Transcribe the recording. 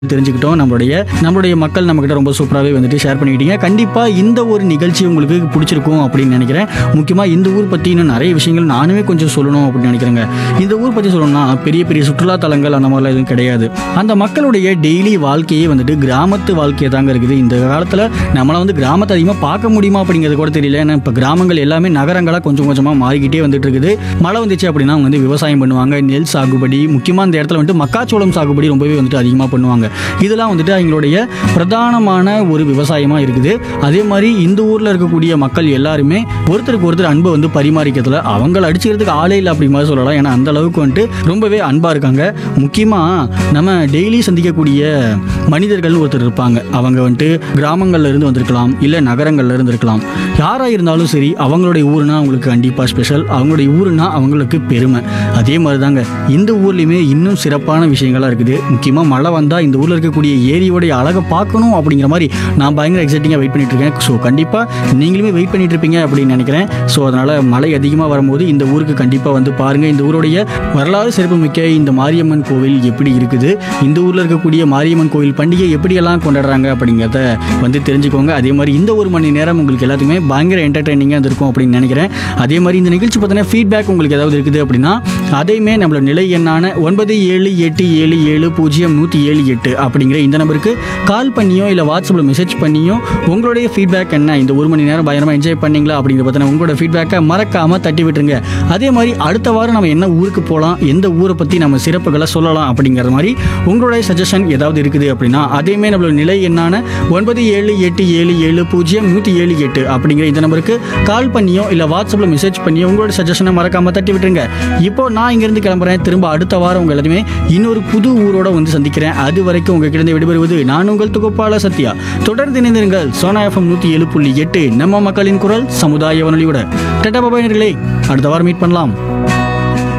தெரிஞ்சுக்கிட்டோம் நம்மளுடைய நம்மளுடைய மக்கள் நம்மக்கிட்ட ரொம்ப சூப்பராகவே வந்துட்டு ஷேர் பண்ணிக்கிட்டீங்க கண்டிப்பாக இந்த ஒரு நிகழ்ச்சி உங்களுக்கு பிடிச்சிருக்கும் அப்படின்னு நினைக்கிறேன் முக்கியமாக இந்த ஊர் பற்றி இன்னும் நிறைய விஷயங்கள் நானுமே கொஞ்சம் சொல்லணும் அப்படின்னு நினைக்கிறேங்க இந்த ஊர் பற்றி சொல்லணும்னா பெரிய பெரிய சுற்றுலா தலங்கள் அந்த மாதிரிலாம் எதுவும் கிடையாது அந்த மக்களுடைய டெய்லி வாழ்க்கையே வந்துட்டு கிராமத்து வாழ்க்கையை தாங்க இருக்குது இந்த காலத்தில் நம்மளை வந்து கிராமத்தை அதிகமாக பார்க்க முடியுமா அப்படிங்கிறது கூட தெரியல ஏன்னா இப்போ கிராமங்கள் எல்லாமே நகரங்களாக கொஞ்சம் கொஞ்சமாக மாறிக்கிட்டே வந்துட்டு இருக்குது மழை வந்துச்சு அப்படின்னா அவங்க வந்து விவசாயம் பண்ணுவாங்க நெல் சாகுபடி முக்கியமாக இந்த இடத்துல வந்துட்டு மக்காச்சோளம் சாகுபடி ரொம்பவே வந்துட்டு அதிகமாக பண்ணுவாங்க இதெல்லாம் வந்துட்டு அவங்களுடைய பிரதானமான ஒரு விவசாயமாக இருக்குது அதே மாதிரி இந்த ஊரில் இருக்கக்கூடிய மக்கள் எல்லாருமே ஒருத்தருக்கு ஒருத்தர் அன்பை வந்து பரிமாறிக்கிறதுல அவங்கள அடிச்சுக்கிறதுக்கு ஆளே இல்லை அப்படி மாதிரி சொல்லலாம் ஏன்னா அந்த அளவுக்கு வந்துட்டு ரொம்பவே அன்பாக இருக்காங்க முக்கியமாக நம்ம டெய்லி சந்திக்கக்கூடிய மனிதர்கள் ஒருத்தர் இருப்பாங்க அவங்க வந்துட்டு கிராமங்கள்ல இருந்து வந்திருக்கலாம் இல்லை நகரங்கள்ல இருந்து இருக்கலாம் யாராக இருந்தாலும் சரி அவங்களுடைய ஊருனா அவங்களுக்கு கண்டிப்பாக ஸ்பெஷல் அவங்களுடைய ஊருனா அவங்களுக்கு பெருமை அதே மாதிரி தாங்க இந்த ஊர்லேயுமே இன்னும் சிறப்பான விஷயங்கள்லாம் இருக்குது முக்கியமாக மழை வந்தால் இந்த ஊரில் இருக்கக்கூடிய ஏரியோடைய அழகை பார்க்கணும் அப்படிங்கிற மாதிரி நான் பயங்கர எக்ஸைட்டிங்காக வெயிட் பண்ணிட்டு இருக்கேன் ஸோ கண்டிப்பாக நீங்களுமே வெயிட் பண்ணிட்டு இருப்பீங்க அப்படின்னு நினைக்கிறேன் ஸோ அதனால் மழை அதிகமாக வரும்போது இந்த ஊருக்கு கண்டிப்பாக வந்து பாருங்கள் இந்த ஊருடைய வரலாறு சிறப்புமிக்க இந்த மாரியம்மன் கோவில் எப்படி இருக்குது இந்த ஊரில் இருக்கக்கூடிய மாரியம்மன் கோவில் பண்டிகை எப்படியெல்லாம் கொண்டாடுறாங்க அப்படிங்கிறத வந்து தெரிஞ்சுக்கோங்க அதே மாதிரி இந்த ஒரு மணி நேரம் உங்களுக்கு எல்லாத்துக்குமே பயங்கர என்டர்டைனிங்காக இருக்கும் அப்படின்னு நினைக்கிறேன் அதே மாதிரி இந்த நிகழ்ச்சி பார்த்தீங்கன்னா ஃபீட்பேக் உங்களுக்கு ஏதாவது இருக்குது அப்படின்னா அதையுமே நம்மளோட நிலை எண்ணான ஒன்பது ஏழு எட்டு ஏழு ஏழு பூஜ்ஜியம் நூற்றி ஏழு எட்டு அப்படிங்கிற இந்த நம்பருக்கு கால் பண்ணியோ இல்லை வாட்ஸ்அப்பில் மெசேஜ் பண்ணியோ உங்களுடைய ஃபீட்பேக் என்ன இந்த ஒரு மணி நேரம் பயங்கரமாக என்ஜாய் பண்ணீங்களா அப்படிங்கிற பார்த்தீங்கன்னா உங்களோட ஃபீட்பேக்கை மறக்காமல் தட்டி விட்டுருங்க அதே மாதிரி அடுத்த வாரம் நம்ம என்ன ஊருக்கு போகலாம் எந்த ஊரை பற்றி நம்ம சிறப்புகளை சொல்லலாம் அப்படிங்கிற மாதிரி உங்களுடைய சஜஷன் ஏதாவது இருக்குது அப்படின்னா அதையுமே நம்மளோட நிலை எண்ணான ஒன்பது ஏழு எட்டு ஏழு ஏழு பூஜ்ஜியம் நூற்றி ஏழு எட்டு அப்படிங்கிற இந்த நம்பருக்கு கால் பண்ணியோ இல்லை வாட்ஸ்அப்பில் மெசேஜ் பண்ணியோ உங்களோட சஜஷனை மறக்காமல் தட்டி விட்டுருங்க இப்போ நான் இங்கேருந்து கிளம்புறேன் திரும்ப அடுத்த வாரம் உங்கள் எல்லாத்தையுமே இன்னொரு புது ஊரோட வந்து சந்திக்கிறேன் அது வரைக்கும் உங்ககிட்ட விடுபடுவது நான் உங்கள் தொகுப்பாளர் சத்யா தொடர்ந்து இணைந்திருங்கள் சோனா எஃப்எம் நூற்றி ஏழு புள்ளி எட்டு நம்ம மக்களின் குரல் சமுதாய வானொலியோட டட்டா பாபாயினர்களே அடுத்த வாரம் மீட் பண்ணலாம்